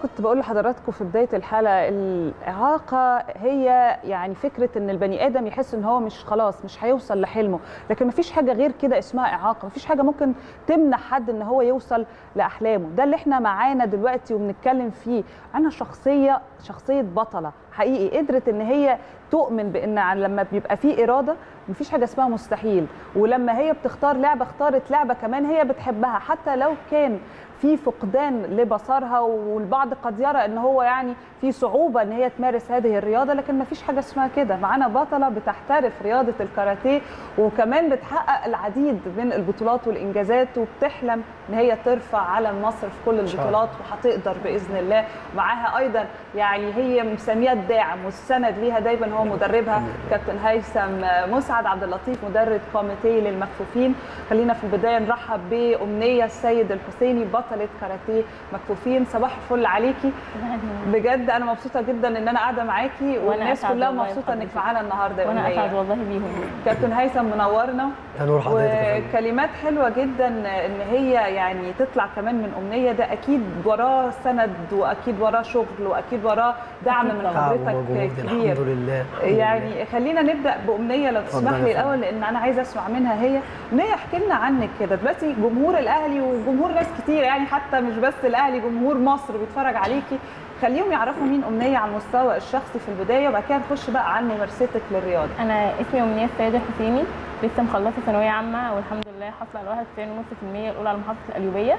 كنت بقول لحضراتكم في بدايه الحلقه الاعاقه هي يعني فكره ان البني ادم يحس ان هو مش خلاص مش هيوصل لحلمه لكن مفيش حاجه غير كده اسمها اعاقه مفيش حاجه ممكن تمنع حد ان هو يوصل لاحلامه ده اللي احنا معانا دلوقتي وبنتكلم فيه انا شخصيه شخصيه بطله حقيقي قدرت ان هي تؤمن بان لما بيبقى في اراده مفيش حاجه اسمها مستحيل ولما هي بتختار لعبه اختارت لعبه كمان هي بتحبها حتى لو كان في فقدان لبصرها والبعض قد يرى ان هو يعني في صعوبه ان هي تمارس هذه الرياضه لكن ما فيش حاجه اسمها كده معانا بطله بتحترف رياضه الكاراتيه وكمان بتحقق العديد من البطولات والانجازات وبتحلم ان هي ترفع علم مصر في كل البطولات وهتقدر باذن الله معاها ايضا يعني هي مسميه الداعم والسند ليها دايما هو مدربها كابتن هيثم مسعد عبد اللطيف مدرب كوميتي للمكفوفين خلينا في البدايه نرحب بامنيه السيد الحسيني بطله كاراتيه مكفوفين صباح الفل عليكي بجد انا مبسوطه جدا ان انا قاعده معاكي والناس كلها مبسوطه انك معانا النهارده يا وانا أمنية. اسعد والله بيهم كابتن هيثم منورنا يا نور حضرتك يا فندم. وكلمات حلوه جدا ان هي يعني تطلع كمان من امنيه ده اكيد وراه سند واكيد وراه شغل واكيد وراه دعم من طبعاً. تعب حضرتك ومجهود كبير الحمد لله الحمد لله. يعني خلينا نبدا بامنيه لو تسمح اتفضل لي يا فندم. الاول لان انا عايزه اسمع منها هي امنيه احكي لنا عنك كده دلوقتي جمهور الاهلي وجمهور ناس كتير يعني حتى مش بس الاهلي جمهور مصر بيتفرج عليكي خليهم يعرفوا مين امنيه على المستوى الشخصي في البدايه وبعد كده نخش بقى عن ممارستك للرياضه انا اسمي امنيه السيد الحسيني لسه مخلصه ثانويه عامه والحمد لله حاصله على 91.5% الاولى على محافظه القليوبيه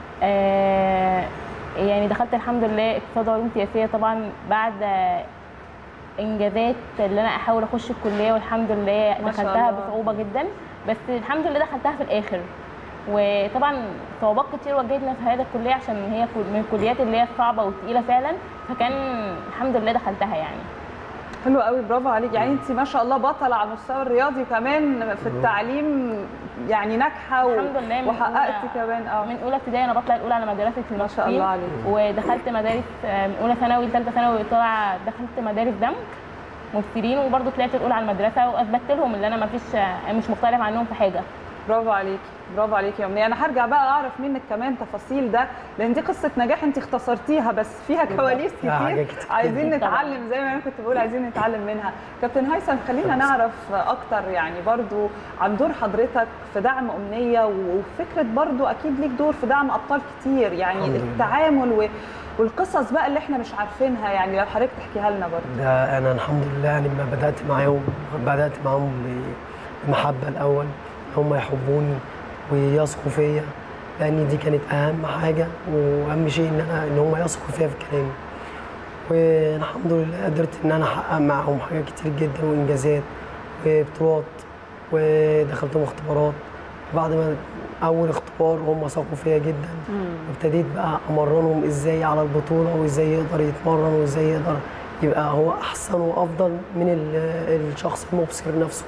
آه يعني دخلت الحمد لله اقتصاد وعلوم سياسيه طبعا بعد انجازات اللي انا احاول اخش الكليه والحمد لله ما شاء دخلتها الله. بصعوبه جدا بس الحمد لله دخلتها في الاخر وطبعا صعوبات كتير واجهتنا في هذه الكليه عشان هي كل- من الكليات اللي هي صعبه وتقيله فعلا فكان الحمد لله دخلتها يعني حلو قوي برافو عليك يعني انت ما شاء الله بطله على المستوى الرياضي وكمان في التعليم يعني ناجحه و... الحمد لله من وحققتي أولى- كمان اه من اولى ابتدائي انا بطلع الاولى على مدرسه ما المكفوفين شاء الله عليك ودخلت مدارس آه، من اولى ثانوي لثالثه ثانوي طالعه دخلت مدارس دمج مبصرين وبرضه طلعت الاولى على المدرسه واثبتت لهم ان انا ما فيش مش مختلف عنهم في حاجه برافو عليكي برافو عليكي يا امنيه انا هرجع بقى اعرف منك كمان تفاصيل ده لان دي قصه نجاح انت اختصرتيها بس فيها كواليس فيها حاجات كتير كتير عايزين جداً. نتعلم زي ما انا كنت بقول عايزين نتعلم منها كابتن هيثم خلينا نعرف اكتر يعني برضو عن دور حضرتك في دعم امنيه وفكره برضو اكيد ليك دور في دعم ابطال كتير يعني الحمد لله. التعامل و... والقصص بقى اللي احنا مش عارفينها يعني لو حضرتك تحكيها لنا برضو ده انا الحمد لله يعني لما بدات معاهم بدات معاهم بمحبه الاول هم يحبوني ويثقوا فيا لان دي كانت اهم حاجه واهم شيء ان انا ان هم يثقوا فيا في كلامي والحمد لله قدرت ان انا احقق معاهم حاجات كتير جدا وانجازات وبطولات ودخلتهم اختبارات بعد ما اول اختبار هم ثقوا فيا جدا ابتديت بقى امرنهم ازاي على البطوله وازاي يقدر يتمرن وازاي يقدر يبقى هو احسن وافضل من ال- الشخص المبصر نفسه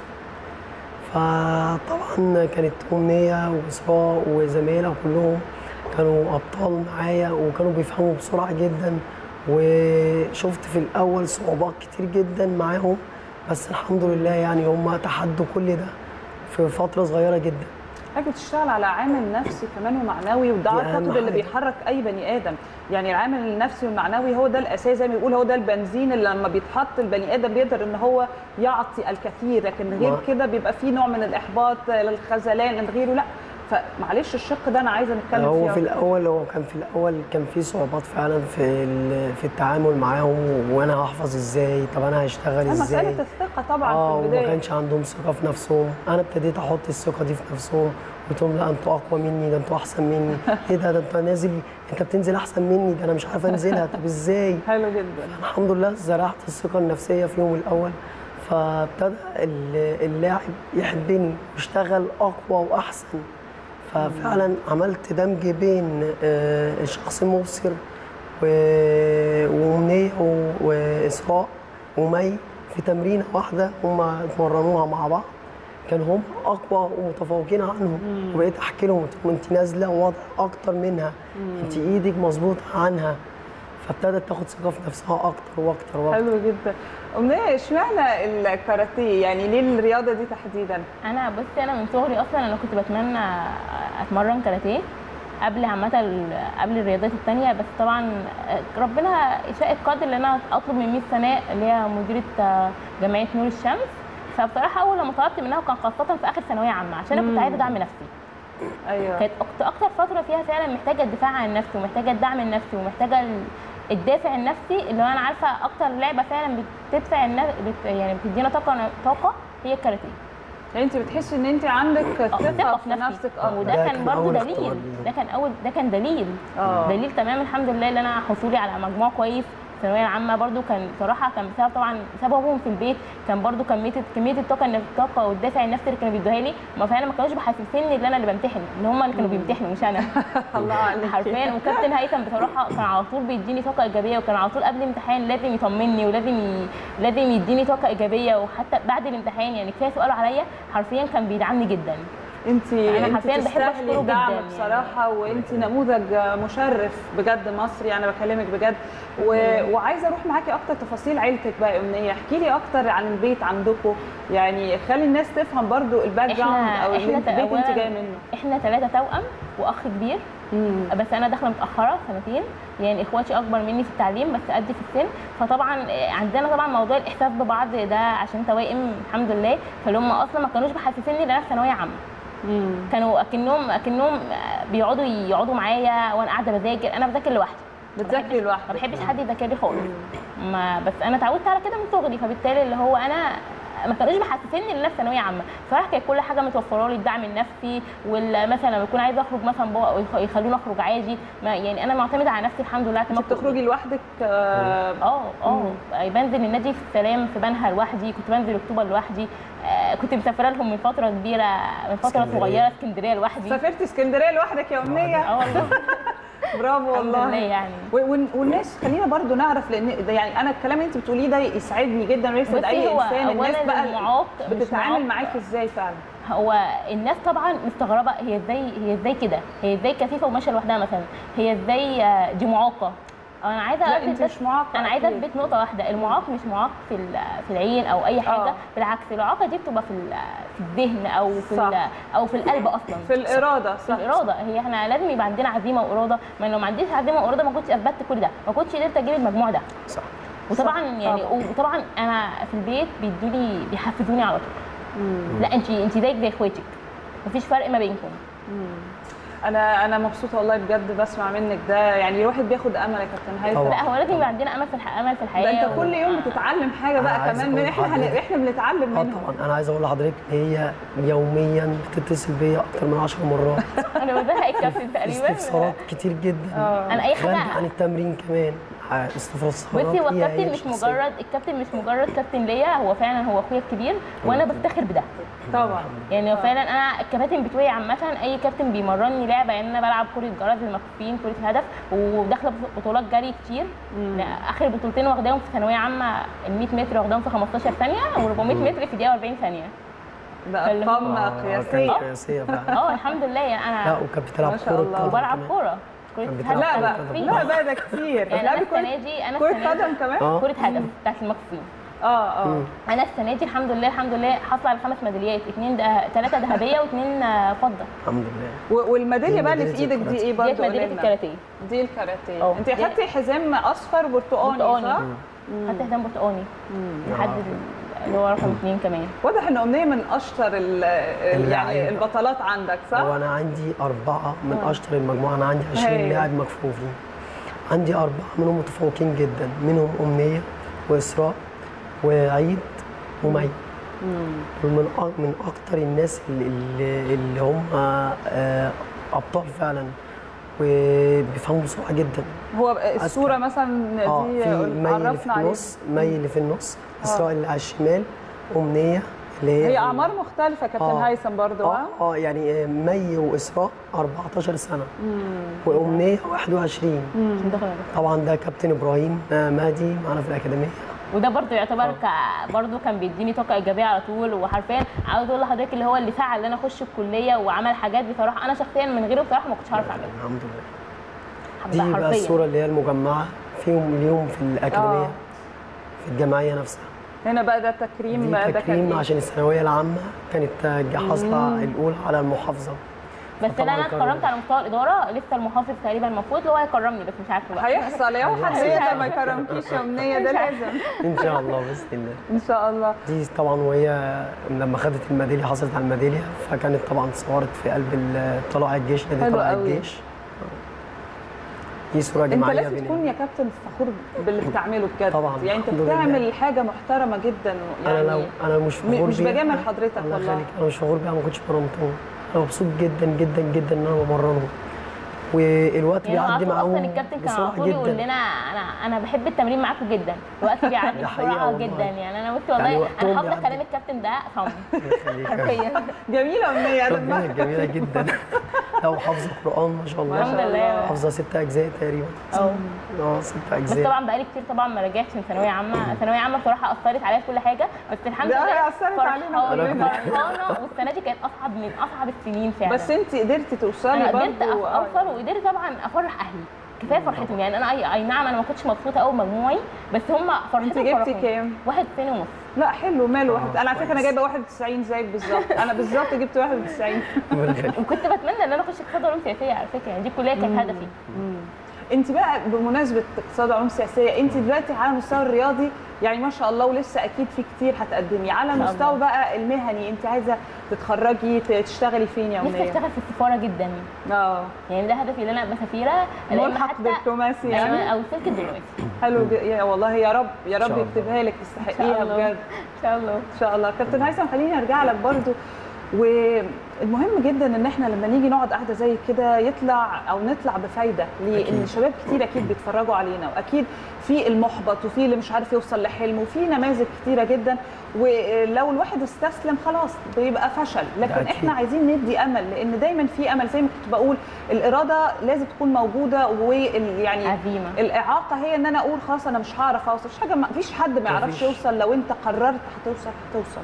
فطبعا كانت امنيه واسراء وزمايلها كلهم كانوا ابطال معايا وكانوا بيفهموا بسرعه جدا وشفت في الاول صعوبات كتير جدا معاهم بس الحمد لله يعني هم تحدوا كل ده في فتره صغيره جدا حضرتك بتشتغل على عامل نفسي كمان ومعنوي وده دي اعتقد أهم اللي حاجة. بيحرك اي بني ادم يعني العامل النفسي والمعنوي هو ده الاساس زي ما بيقول هو ده البنزين اللي لما بيتحط البني ادم بيقدر ان هو يعطي الكثير لكن غير ما- كده بيبقى فيه نوع من الاحباط الخذلان غيره لا فمعلش الشق ده انا عايزه نتكلم هو فيه في الاول هو كان في الاول كان في صعوبات فعلا في ال- في التعامل معاهم وانا هحفظ ازاي طب انا هشتغل ازاي مساله الثقه طبعا اه في وما البدايه كانش عندهم ثقه في نفسهم انا ابتديت احط الثقه دي في نفسهم قلت لهم لا انتوا اقوى مني ده انتوا احسن مني ايه ده ده انت نازل انت بتنزل احسن مني ده انا مش عارفه انزلها طب ازاي حلو جدا الحمد لله زرعت الثقه النفسيه فيهم الاول فابتدى ال- اللاعب يحبني ويشتغل اقوى واحسن ففعلا عملت دمج بين آه، الشخص المبصر و- وامنيه و- واسراء ومي في تمرينه واحده هم اتمرنوها مع بعض كان هم اقوى ومتفوقين عنهم وبقيت احكي لهم قلت لهم انت نازله وضع اكتر منها انت ايدك مظبوطه عنها فابتدت تاخد ثقه في نفسها اكتر واكتر واكتر حلو جدا امنيه اشمعنى الكاراتيه يعني ليه الرياضه دي تحديدا انا بصي انا من صغري اصلا انا كنت بتمنى اتمرن كاراتيه قبل عامه ال- قبل الرياضات التانية بس طبعا آه، ربنا شاء القدر ان انا اطلب من ميس سناء اللي هي مديره آه، جمعيه نور الشمس فبصراحه اول لما طلبت منها وكان خاصه في اخر ثانويه عامه عشان انا كنت مم. عايزه ادعم نفسي ايوه كانت أكت- اكتر فتره فيها فعلا محتاجه الدفاع عن نفسي ومحتاجه الدعم النفسي ومحتاجه ال- الدافع النفسي اللي هو انا عارفه اكتر لعبه فعلا بتدفع النفس بت يعني بتدينا طاقه طاقه هي الكاراتيه يعني انت بتحسي ان انت عندك ثقه في نفسك آه. وده ده كان كان برضه أول دليل اختبار ده كان اول ده كان دليل اه دليل تمام الحمد لله ان انا حصولي على مجموع كويس في الثانويه العامه برضو كان بصراحه كان بسبب طبعا سببهم في البيت كان برضو كميه كميه الطاقه الطاقه والدافع النفسي اللي كانوا بيدوها لي ما فعلا ما كانوش محسسيني ان انا اللي بمتحن ان هم اللي كانوا بيمتحنوا مش انا الله عليك حرفيا وكابتن هيثم بصراحه كان على طول بيديني طاقه ايجابيه وكان على طول قبل الامتحان لازم يطمني ولازم ي... لازم يديني طاقه ايجابيه وحتى بعد الامتحان يعني كفايه سؤاله عليا حرفيا كان بيدعمني جدا انت أنا انت حرفياً بحب تستاهلي أشكره الدعم جداً يعني. بصراحه وانت نموذج مشرف بجد مصري انا بكلمك بجد و... وعايزه اروح معاكي اكتر تفاصيل عيلتك بقى يا امنيه احكي لي اكتر عن البيت عندكم يعني خلي الناس تفهم برضو الباك إحنا- جراوند او إحنا البيت انت أولاً جايه منه احنا ثلاثه توأم واخ كبير مم. بس انا داخله متاخره سنتين يعني اخواتي اكبر مني في التعليم بس قد في السن فطبعا آه، عندنا طبعا موضوع الاحساس ببعض ده عشان توائم الحمد لله فاللي هم اصلا ما كانوش محسسيني ان انا في ثانويه عامه مم. كانوا اكنهم اكنهم آه، بيقعدوا يقعدوا معايا وانا قاعده بذاكر انا بذاكر لوحدي بتذاكري ما لوحدك بحبش حد يذاكر لي خالص ما بس انا اتعودت على كده من صغري فبالتالي اللي هو انا ما كانوش محسسيني ان انا في ثانويه عامه فراح كانت كل حاجه متوفره لي الدعم النفسي ومثلا لما يكون عايزه اخرج مثلا بابا يخ- يخلوني اخرج عادي ما يعني انا معتمده على نفسي الحمد لله انت اعتماد كلي. بتخرجي لوحدك آه، اه اه بنزل النادي في السلام في بنها لوحدي كنت بنزل اكتوبر لوحدي آه كنت مسافره لهم من فتره كبيره من فتره اسكندرية. صغيره اسكندريه لوحدي سافرتي اسكندريه لوحدك يا امنيه اه والله برافو الحمد والله لله يعني و- وال- والناس خلينا برضو نعرف لان ده يعني انا الكلام اللي انت بتقوليه ده يسعدني جدا ويسعد بصي، اي هو انسان الناس أولاً بقى المعاق مش بتتعامل معاق. معاكي ازاي فعلا هو الناس طبعا مستغربه هي ازاي هي ازاي كده هي ازاي كثيفه وماشيه لوحدها مثلا هي ازاي آه، دي معاقه انا عايزه لا اثبت انت بس مش معاقه انا عايزه أكيد. اثبت نقطه واحده المعاق مش معاق في ال- في العين او اي حاجه آه. بالعكس الاعاقه دي بتبقى في ال- في الذهن او في صح. ال- او في القلب اصلا في الاراده في صح الاراده هي احنا لازم يبقى عندنا عزيمه واراده ما لو ما عنديش عزيمه واراده ما كنتش اثبتت كل ده ما كنتش قدرت اجيب المجموع ده صح وطبعا صح، يعني طبعاً. وطبعا انا في البيت بيدوني بيحفزوني على طول مم. لا انت انت زيك زي اخواتك مفيش فرق ما بينكم انا انا مبسوطه والله بجد بسمع منك ده يعني الواحد بياخد امل يا كابتن هيثم طبعاً. لا هو لازم يبقى عندنا امل في الح... امل في الحياه ده انت كل و- يوم بتتعلم حاجه أنا بقى عايز كمان من أقول احنا هن... لحضرتك- احنا بنتعلم اه منهم طبعا انا عايز اقول لحضرتك هي يوميا بتتصل بيا اكتر من 10 مرات انا بزهق الكابتن تقريبا استفسارات كتير جدا اه انا اي خارج عن حاجه التمرين كمان ع- استفسارات بصي هو هي- هي الكابتن مش شخصية. مجرد الكابتن مش مجرد كابتن ليا هو فعلا هو اخويا الكبير وانا بفتخر بده طبعا يعني هو فعلا انا الكباتن بتوعي عامه اي كابتن بيمرني لعبه يعني انا بلعب كره جرس المكفوفين كره الهدف وداخله بطولات جري كتير اخر بطولتين واخداهم في ثانويه عامه ال 100 متر واخداهم في 15 ثانيه و400 متر في دقيقه 40 ثانيه ده فاللي هو- ارقام آه، كانت قياسيه قياسيه فعلا اه الحمد لله يعني لا انا وكانت بتلعب ما شاء كوره الله. قدم وبلعب كمان. كوره كره كان هدف بتلعب لا كرة بقى قدم. لا بقى ده كتير يعني انا بتلعبي السنه كرة- دي انا كرة السنه قدم دي كمان اه كره هدف بتاعت المكفوفين اه اه مم. انا السنه دي الحمد لله الحمد لله حاصله على خمس ميداليات اثنين ده ثلاثه ذهبيه واثنين فضه الحمد لله و- والميداليه بقى اللي في ميدالية ايدك دي ايه ديت برضه ميداليه قولي لنا. الكاراتيه دي الكاراتيه اه. انت دي- اخدتي حزام اصفر برتقاني برتقاني. صح؟ مم. حتى حزام برتقاني مم. لحد اللي هو رقم اثنين كمان واضح ان امنيه من اشطر ال- ال- يعني اللعيبة. البطلات عندك صح؟ هو انا عندي اربعه من آه. اشطر المجموعه انا عندي 20 هايل. لاعب مكفوفين عندي اربعه منهم متفوقين جدا منهم امنيه واسراء وعيد ومي مم. دول من أ- من اكتر الناس اللي, اللي, اللي هم آه، ابطال فعلا وبيفهموا بسرعه جدا هو الصوره مثلا اه دي في مي اللي في عرفنا عليها النص مي اللي في النص اسراء اللي على الشمال امنيه اللي هي هي اعمار مختلفه يا كابتن آه. هيثم برضو اه اه اه يعني آه، مي واسراء 14 سنه مم. وامنيه 21 عشان دخل طبعا ده كابتن ابراهيم آه، مهدي معانا في الاكاديميه وده برضه يعتبر ك... برضه كان بيديني طاقه ايجابيه على طول وحرفيا عاوز اقول لحضرتك اللي هو اللي سعى ان انا اخش الكليه وعمل حاجات بصراحه انا شخصيا من غيره بصراحه ما كنتش هعرف اعملها الحمد لله ده دي بقى حرفيا الصوره اللي هي المجمعه فيهم اليوم في الاكاديميه آه. في الجمعيه نفسها هنا بقى ده تكريم دي ده كان تكريم إيه؟ عشان الثانويه العامه كانت آه، حاصله الاولى على المحافظه بس فطبعاً انا كان- اتكرمت على مستوى الاداره لسه المحافظ تقريبا المفروض اللي هو يكرمني بس مش عارفه بقى هيحصل يا حد هيحصل. يقدر ما يكرمكيش يا امنيه ده لازم ان شاء الله باذن الله ان شاء الله دي طبعا وهي لما خدت الميداليه حصلت على الميداليه فكانت طبعا صورت في قلب ال- طلائع الجيش نادي حلو طلائع قوي. الجيش دي صوره انت جماعيه لازم بين- تكون يا كابتن فخور باللي بتعمله بجد طبعاً، يعني انت الحمد لله. بتعمل حاجه محترمه جدا يعني انا لو انا مش م- فخور مش بيها. بجامل حضرتك الله والله. يخليك انا مش فخور بيها ما كنتش مرنتهم انا مبسوط جدا جدا جدا ان انا بمرنهم والوقت يعني بيعدي اصلا معاهم اصلا الكابتن كان على بسرعه طول يقول جدا لنا انا انا بحب التمرين معاكم جدا الوقت بيعدي ده حقيقة بسرعه والله. جدا يعني انا بصي والله يعني وقتهم انا حافظه بيعدي. كلام الكابتن ده صم الله يخليك. حرفيا جميله امنيه ربنا لما جميله جدا لو حافظه قران ما شاء الله الحمد لله. حافظه ست اجزاء تقريبا اه اه ست بس اجزاء طبعا بقالي كتير طبعا ما راجعتش من ثانويه عامه ثانويه عامه بصراحه اثرت عليا في كل حاجه بس الحمد ده لله أثرت علينا فرحانة- كلنا. فرحانه والسنه دي كانت اصعب من اصعب السنين فعلا بس انت قدرتي توصلي انا قدرت برضه أف- اوصل وقدرت طبعا افرح اهلي كفايه فرحتهم يعني انا اي, أي نعم انا ما كنتش مبسوطه قوي بمجموعي بس هم فرحتهم انت جبتي فرحوني. كام؟ واحد اتنين ونص لا حلو ماله واحد انا على فكره انا كويس. جايبه 91 زيك بالظبط انا بالظبط جبت 91 ربنا يخليك. وكنت بتمنى ان انا اخش اقتصاد علوم سياسيه على فكره يعني دي الكليه كانت هدفي انت بقى بمناسبه اقتصاد علوم سياسيه انت دلوقتي على المستوى الرياضي يعني ما شاء الله ولسه اكيد في كتير هتقدمي على شاء المستوى الله. بقى المهني انت عايزه تتخرجي ت- تشتغلي فين يا نفسي امنيه اشتغل في السفاره جدا اه يعني ده هدفي ان انا ابقى سفيره لأن ملحق حتى- دبلوماسي أيوة، يعني او سلك الدبلوماسي حلو ج- يا والله يا رب يا رب شاء الله. يكتبها لك تستحقيها الله. بجد ان شاء الله ان شاء الله كابتن هيثم خليني ارجع لك برضو والمهم جدا ان احنا لما نيجي نقعد قاعده زي كده يطلع او نطلع بفايده لان أكيد. شباب كتير اكيد بيتفرجوا علينا واكيد في المحبط وفي اللي مش عارف يوصل لحلمه وفي نماذج كتيره جدا ولو الواحد استسلم خلاص بيبقى فشل لكن أكيد. احنا عايزين ندي امل لان دايما في امل زي ما كنت بقول الاراده لازم تكون موجوده ويعني عزيمه الاعاقه هي ان انا اقول خلاص انا مش هعرف اوصل مش حاجه ما فيش حد ما يعرفش مفيش. يوصل لو انت قررت هتوصل هتوصل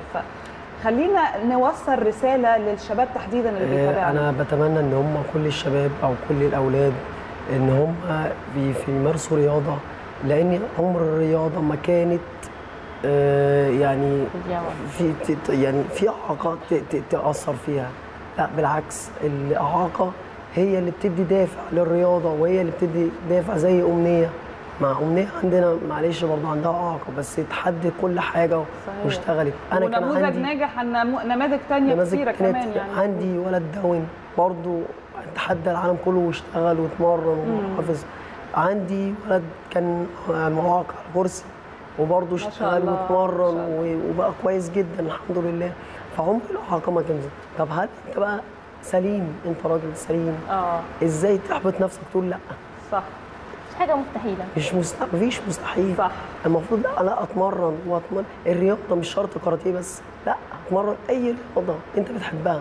فخلينا نوصل رساله للشباب تحديدا اللي آه، بيتابعنا انا بتمنى ان هم كل الشباب او كل الاولاد ان هم بي- في يمارسوا رياضه لان عمر الرياضه ما كانت آه، يعني الجواب. في ت- ت- يعني في اعاقه ت- ت- تاثر فيها لا بالعكس الاعاقه هي اللي بتدي دافع للرياضه وهي اللي بتدي دافع زي امنيه مع امنيه عندنا معلش برضه عندها اعاقه بس اتحدت كل حاجه صحيح. واشتغلت انا كان ونموذج عندي ناجح عن نمو- نماذج تانية نماذج كتيره كانت كمان يعني عندي ولد داون برضو تحدى العالم كله واشتغل واتمرن وحافظ عندي ولد كان معاق على كرسي وبرضه شاء اشتغل الله، ما واتمرن شاء الله. و- وبقى كويس جدا الحمد لله فعمر الاعاقه ما كان زي. طب هل انت بقى سليم انت راجل سليم اه ازاي تحبط نفسك تقول لا صح مش حاجه مستحيله مش مست... مفيش مستحيل صح المفروض لا لا اتمرن واتمرن الرياضه مش شرط كاراتيه بس لا اتمرن اي رياضه انت بتحبها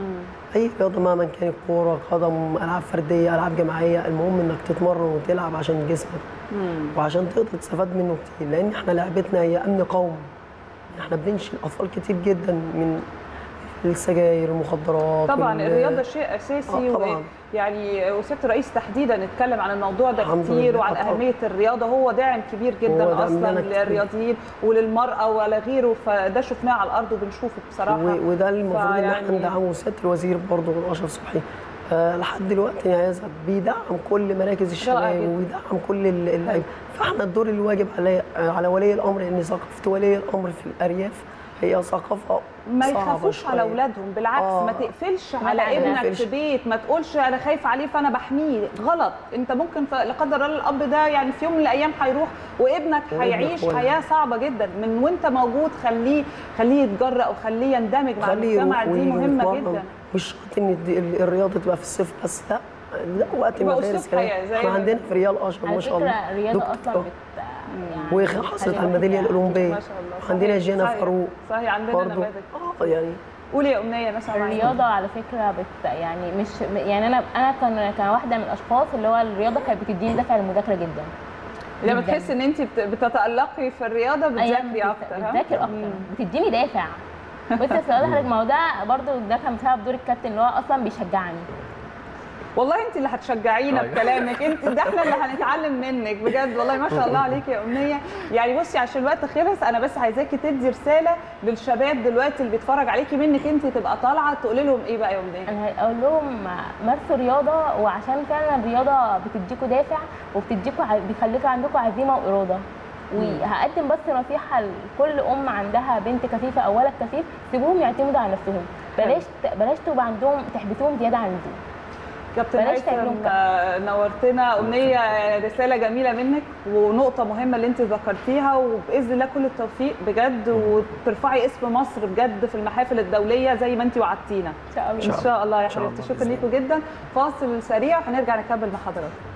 اي رياضه مهما كانت كوره قدم العاب فرديه العاب جماعيه المهم انك تتمرن وتلعب عشان جسمك وعشان تقدر تستفاد منه كتير لان احنا لعبتنا هي امن قومي احنا بننشئ اطفال كتير جدا من السجاير المخدرات طبعا وال- الرياضه شيء اساسي آه، طبعاً. ويعني وسياده الرئيس تحديدا اتكلم عن الموضوع ده الحمد كتير لله، وعن طبعاً. اهميه الرياضه هو داعم كبير جدا هو داعم اصلا لنا كتير. للرياضيين وللمراه ولا غيره فده شفناه على الارض وبنشوفه بصراحه و- وده المفروض ان احنا فيعني- ندعمه سياده الوزير برضه اشرف صبحي آه لحد دلوقتي يا يزهد بيدعم كل مراكز رائع الشباب جداً. وبيدعم كل ال- اللعيبه فاحنا الدور اللي واجب على على ولي الامر ان ثقافه ولي الامر في الارياف هي ثقافه ما صعبة يخافوش على شوية. اولادهم بالعكس آه. ما تقفلش ما على ابنك تقفلش. في بيت ما تقولش انا خايف عليه فانا بحميه غلط انت ممكن ف- لا قدر الله الاب ده يعني في يوم من الايام هيروح وابنك وابنك هيعيش ولا. حياه صعبه جدا من وانت موجود خليه خليه يتجرأ وخليه يندمج مع خليه المجتمع يروح دي ويجي مهمه ويتمرن. جدا مش شرط ان الد- ال- الرياضه تبقى في الصيف بس لا لا وقت يبقى المدارس أسلوب حياة كمان زي احنا ما- عندنا في ريال اشهر على ما شاء فكره الله الرياضه دكتور- اصلا بت يعني وحصلت بتخلي على الميداليه الواحد الاولمبيه ما شاء الله عندنا صحيح، جينا صحيح. فاروق صحيح عندنا برضه نماذج اه يعني قولي يا امنيه نسمع معاكي. الرياضه على فكره بت يعني مش يعني انا انا كان كان واحده من الاشخاص اللي هو الرياضه كانت بتديني دافع للمذاكره جدا لما جداً. تحسي ان انت بت- بتتالقي في الرياضه بتذاكري أيام اكتر ها؟ بتذاكر اكتر مم. بتديني دافع بس السؤال حضرتك ما هو ده برضه ده كان بسبب دور الكابتن اللي هو اصلا بيشجعني والله انت اللي هتشجعينا أيوة. بكلامك انت ده احنا اللي هنتعلم منك بجد والله ما شاء الله عليكي يا امنيه يعني بصي عشان الوقت خلص انا بس عايزاكي تدي رساله للشباب دلوقتي اللي بيتفرج عليكي منك انت تبقى طالعه تقولي لهم ايه بقى يا امنيه انا هقول لهم مارسوا رياضه وعشان فعلا الرياضه بتديكوا دافع وبتديكوا ع- بيخليكوا عندكم عزيمه واراده وهقدم بس نصيحه لكل ام عندها بنت كفيفه او ولد كفيف سيبوهم يعتمدوا على نفسهم بلاش بلاش تبقى عندهم تحبسوهم زياده عن اللزوم كابتن بلاش هيثم تعملوا كده. آه، نورتنا امنيه رساله جميله منك ونقطه مهمه اللي انت ذكرتيها وباذن الله كل التوفيق بجد وترفعي اسم مصر بجد في المحافل الدوليه زي ما انت وعدتينا ان شاء الله ان شاء الله يا إن شاء حبيبتي الله شكرا بإذن ليكم جدا فاصل سريع وهنرجع نكمل مع حضراتكم